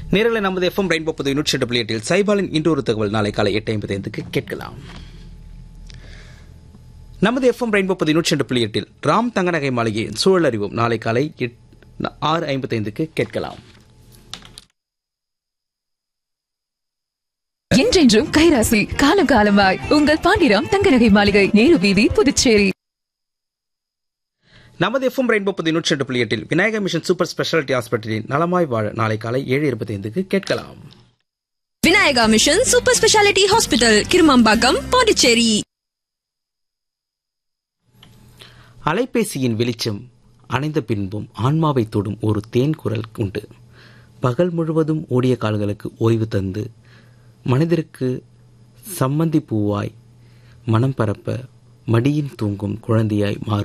நேரலை நமது FM rainbow புது நூற்றி எட்டு புள்ளி எட்டில் சைபாலின் இன்றொரு தகவல் நாளை காலை எட்டு ஐம்பத்தி ஐந்துக்கு கேட்கலாம் நமது எஃப்எம் ரெயின்போ புது நூற்றி எட்டு புள்ளி எட்டில் ராம் தங்கநகை மாளிகையின் சூழல் அறிவோம் நாளை காலை எட்- ஆறு ஐம்பத்தி ஐந்துக்கு கேட்கலாம் என்றென்றும் கைராசி காலம் காலமாய் உங்கள் பாண்டிராம் தங்கநகை மாளிகை நேரு வீதி புதுச்சேரி நமது எஃப்எம் ரெயின்போ புது நூற்றி எட்டு புள்ளி எட்டில் விநாயகா மிஷன் சூப்பர் ஸ்பெஷாலிட்டி ஹாஸ்பிட்டலின் நலமாய் வாழ நாளை காலை ஏழு இருபத்தி ஐந்துக்கு கேட்கலாம் Vinayaka mission super speciality hospital Kirumampakkam Pondicherry அலைபேசியின் வெளிச்சம் அணைந்த பின்பும் ஆன்மாவை தொடும் ஒரு தேன் குரல் உண்டு பகல் முழுவதும் ஓடிய கால்களுக்கு ஓய்வு தந்து மனிதருக்கு சம்மந்தி பூவாய் மனம் பரப்ப மடியின் தூங்கும் குழந்தையாய் மாறும்